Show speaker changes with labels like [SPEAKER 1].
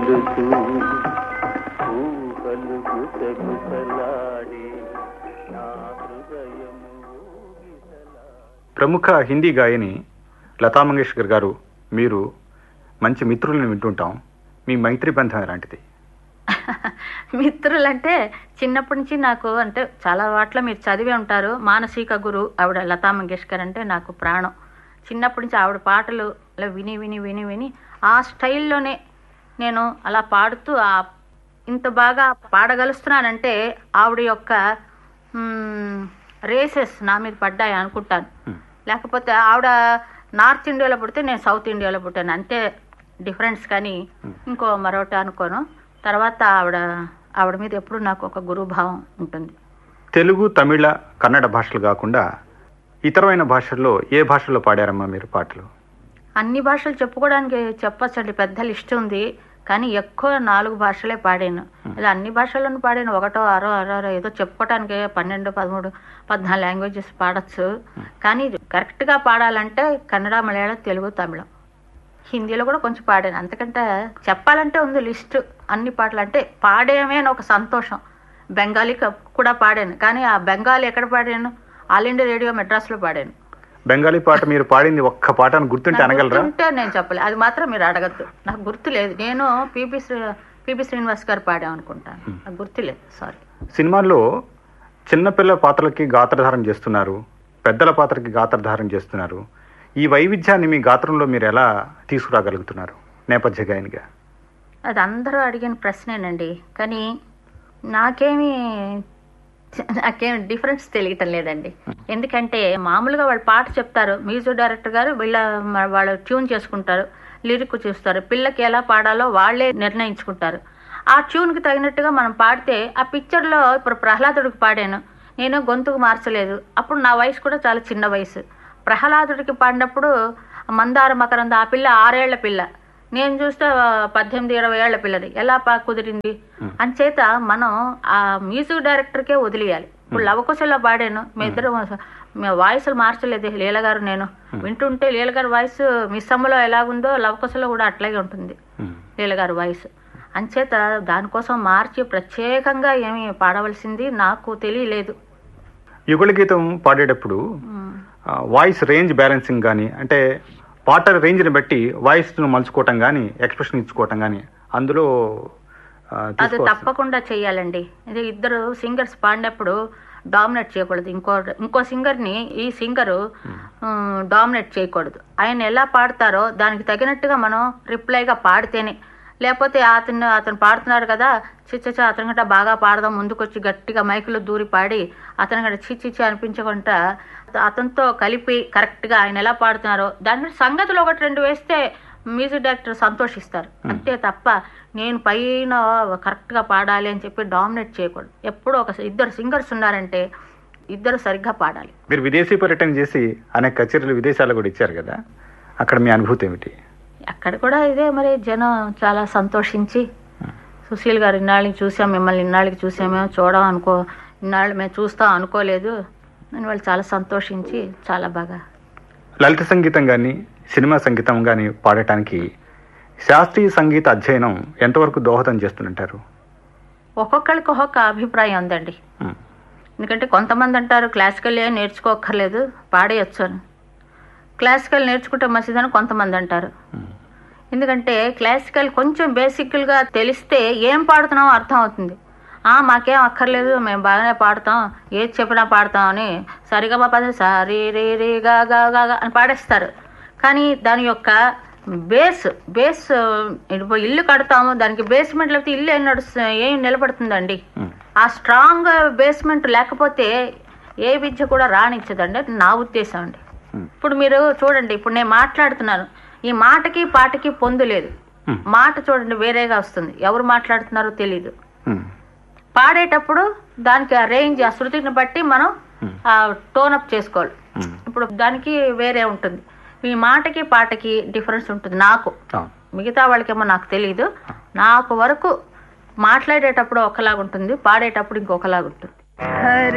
[SPEAKER 1] పలుకు ఊహలు గుసగుసలాడే నా హృదయము ఊగిసలాడే.
[SPEAKER 2] ప్రముఖ హిందీ గాయని లతా మంగేష్కర్ గారు మీరు మంచి మిత్రులను వింటుంటాం మీ మైత్రి బంధం ఎలాంటిది
[SPEAKER 3] మిత్రులంటే చిన్నప్పటి నుంచి నాకు అంటే చాలా వాటిలో మీరు చదివే ఉంటారు మానసిక గురు ఆవిడ లతా మంగేష్కర్ అంటే నాకు ప్రాణం చిన్నప్పటి నుంచి ఆవిడ పాటలు అలా విని విని విని విని ఆ స్టైల్లోనే నేను అలా పాడుతూ ఆ ఇంత బాగా పాడగలుస్తున్నానంటే ఆవిడ యొక్క రేసెస్ నా మీద పడ్డాయి అనుకుంటాను లేకపోతే ఆవిడ నార్త్ ఇండియాలో పుడితే నేను సౌత్ ఇండియాలో పుట్టాను అంతే డిఫరెన్స్ కానీ ఇంకో మరొకటి అనుకోను తర్వాత ఆవిడ ఆవిడ మీద ఎప్పుడు నాకు ఒక గురుభావం ఉంటుంది
[SPEAKER 2] తెలుగు తమిళ కన్నడ భాషలు కాకుండా ఇతరమైన భాషల్లో ఏ భాషల్లో పాడారమ్మా మీరు పాటలు
[SPEAKER 3] అన్ని భాషలు చెప్పుకోవడానికి చెప్పచ్చండి పెద్ద లిస్ట్ ఉంది కానీ ఎక్కువ నాలుగు భాషలే పాడాను ఇలా అన్ని భాషల్లోనూ పాడాను ఒకటో ఆరో ఆరో ఆరో ఏదో చెప్పుకోవడానికి పన్నెండు పదమూడు పద్నాలుగు లాంగ్వేజెస్ పాడచ్చు కానీ కరెక్ట్గా పాడాలంటే కన్నడ మలయాళం తెలుగు తమిళం హిందీలో కూడా కొంచెం పాడాను అంతకంటే చెప్పాలంటే ఉంది లిస్ట్ అన్ని పాటలు అంటే పాడేమే అని ఒక సంతోషం బెంగాలీ క- కూడా పాడాను కానీ ఆ బెంగాలీ ఎక్కడ పాడాను ఆల్ ఇండియా రేడియో మెడ్రాస్లో పాడాను
[SPEAKER 2] బెంగాలీ పాట మీరు పాడింది ఒక్క పాట అని గుర్తుంటే
[SPEAKER 3] నాకు
[SPEAKER 2] అనగలరా
[SPEAKER 3] గుర్తుంటే నేను చెప్పలే అది మాత్రం మీరు అడగద్దు నాకు గుర్తు లేదు నేను పిపి శ్రీ పిపి శ్రీనివాస్ గారు పాడాం అనుకుంటాను నాకు గుర్తులేదు సారీ
[SPEAKER 2] సినిమాల్లో చిన్నపిల్ల పాత్రలకి గాత్రధారణ చేస్తున్నారు పెద్దల పాత్రకి గాత్రధారణ చేస్తున్నారు ఈ వైవిధ్యాన్ని మీ గాత్రంలో మీరు ఎలా తీసుకురాగలుగుతున్నారు నేపథ్య గాయనిగా
[SPEAKER 3] అది అందరూ అడిగిన ప్రశ్నేనండి కానీ నాకేమీ నాకేం డిఫరెన్స్ తెలియటం లేదండి ఎందుకంటే మామూలుగా వాళ్ళు పాట చెప్తారు మ్యూజిక్ డైరెక్టర్ గారు వీళ్ళ మ- వాళ్ళు ట్యూన్ చేసుకుంటారు లిరిక్ చూస్తారు పిల్లకి ఎలా పాడాలో వాళ్ళే నిర్ణయించుకుంటారు ఆ ట్యూన్కి తగినట్టుగా మనం పాడితే ఆ పిక్చర్లో ఇప్పుడు ప్రహ్లాదుడికి పాడాను నేను గొంతుకు మార్చలేదు అప్పుడు నా వయసు కూడా చాలా చిన్న వయసు ప్రహ్లాదుడికి పాడినప్పుడు మందార మకరంద ఆ పిల్ల ఆరేళ్ల పిల్ల నేను చూస్తే ఆ, పద్దెనిమిది ఇరవై ఏళ్ల పిల్లది ఎలా పా కుదిరింది అంచేత మనం ఆ మ్యూజిక్ డైరెక్టర్కే వదిలేయాలి ఇప్పుడు లవకుశలో పాడాను మీ ఇద్దరు వాయిస్లు మార్చలేదు లీల గారు నేను వింటుంటే లీల గారి వాయిస్ మిస్ అమ్మలో ఎలాగుందో లవకుశలో కూడా అట్లాగే ఉంటుంది లీల గారి వాయిస్ అంచేత దానికోసం మార్చి ప్రత్యేకంగా ఏమి పాడవలసింది నాకు తెలియలేదు
[SPEAKER 2] యుగళ గీతం పాడేటప్పుడు ఆ, వాయిస్ రేంజ్ బ్యాలెన్సింగ్ కానీ అంటే పాట రేంజ్ని బట్టి వాయిస్ను మలుచుకోవటం కానీ ఎక్స్ప్రెషన్ ఇచ్చుకోవటం కానీ అందులో ఆ,
[SPEAKER 3] అది
[SPEAKER 2] తీసుకోవాల్సిన-
[SPEAKER 3] తప్పకుండా చెయ్యాలండి ఇది ఇద్దరు సింగర్స్ పాడినప్పుడు డామినేట్ చేయకూడదు ఇంకో ఇంకో సింగర్ని ఈ సింగరు డామినేట్ చేయకూడదు ఆయన ఎలా పాడతారో దానికి తగినట్టుగా మనం రిప్లైగా పాడితేనే లేకపోతే అతను అతను పాడుతున్నాడు కదా చిచ్చచ్చ అతని గంట బాగా పాడదాం ముందుకొచ్చి గట్టిగా మైకులో దూరి పాడి అతని గంట చిచ్చిచ్చి అనిపించకుండా అతనితో కలిపి కరెక్ట్గా ఆయన ఎలా పాడుతున్నారో దాని మీద సంగతులు ఒకటి రెండు వేస్తే మ్యూజిక్ డైరెక్టర్ సంతోషిస్తారు అంతే తప్ప నేను పైన కరెక్ట్గా పాడాలి అని చెప్పి డామినేట్ చేయకూడదు ఎప్పుడూ ఒక ఇద్దరు సింగర్స్ ఉన్నారంటే ఇద్దరు సరిగ్గా పాడాలి
[SPEAKER 2] మీరు విదేశీ పర్యటన చేసి అనేక కచేరీలు విదేశాలు కూడా ఇచ్చారు కదా అక్కడ మీ అనుభూతి ఏమిటి
[SPEAKER 3] అక్కడ కూడా ఇదే మరి జనం చాలా సంతోషించి సుశీల్ గారు ఇన్నాళ్ళకి చూసాం మిమ్మల్ని ఇన్నాళ్ళకి చూసామేమో చూడం అనుకో ఇన్నాళ్ళు మేము చూస్తాం అనుకోలేదు అని వాళ్ళు చాలా సంతోషించి చాలా బాగా
[SPEAKER 2] లలిత సంగీతం కానీ సినిమా సంగీతం కానీ పాడటానికి శాస్త్రీయ సంగీత అధ్యయనం ఎంతవరకు దోహదం చేస్తుంటారు
[SPEAKER 3] ఒక్కొక్కరికి ఒక్కొక్క అభిప్రాయం ఉందండి ఎందుకంటే కొంతమంది అంటారు క్లాసికల్ ఏం నేర్చుకోక్కర్లేదు పాడేయచ్చు అని క్లాసికల్ నేర్చుకుంటే మంచిదని కొంతమంది అంటారు ఎందుకంటే క్లాసికల్ కొంచెం బేసిక్గా తెలిస్తే ఏం పాడుతున్నామో అర్థం అవుతుంది ఆ మాకేం అక్కర్లేదు మేము బాగానే పాడతాం ఏది చెప్పినా పాడతాం అని సరిగా పద సారీ రే రే గా గా గా గా అని పాడేస్తారు కానీ దాని యొక్క బేస్ బేస్ ఇప్పుడు ఇల్లు కడతాము దానికి బేస్మెంట్ లేకపోతే ఇల్లు ఏం నడుస్తుంది ఏం నిలబడుతుందండి ఆ స్ట్రాంగ్ బేస్మెంట్ లేకపోతే ఏ విద్య కూడా రాణించదండి అది నా ఉద్దేశం అండి ఇప్పుడు మీరు చూడండి ఇప్పుడు నేను మాట్లాడుతున్నాను ఈ మాటకి పాటకి పొందు లేదు మాట చూడండి వేరేగా వస్తుంది ఎవరు మాట్లాడుతున్నారో తెలియదు పాడేటప్పుడు దానికి ఆ రేంజ్ ఆ శృతిని బట్టి మనం ఆ టోన్ అప్ చేసుకోవాలి ఇప్పుడు దానికి వేరే ఉంటుంది ఈ మాటకి పాటకి డిఫరెన్స్ ఉంటుంది నాకు మిగతా వాళ్ళకేమో నాకు తెలియదు నాకు వరకు మాట్లాడేటప్పుడు ఒకలాగా ఉంటుంది పాడేటప్పుడు ఇంకొకలాగా ఉంటుంది
[SPEAKER 4] హరి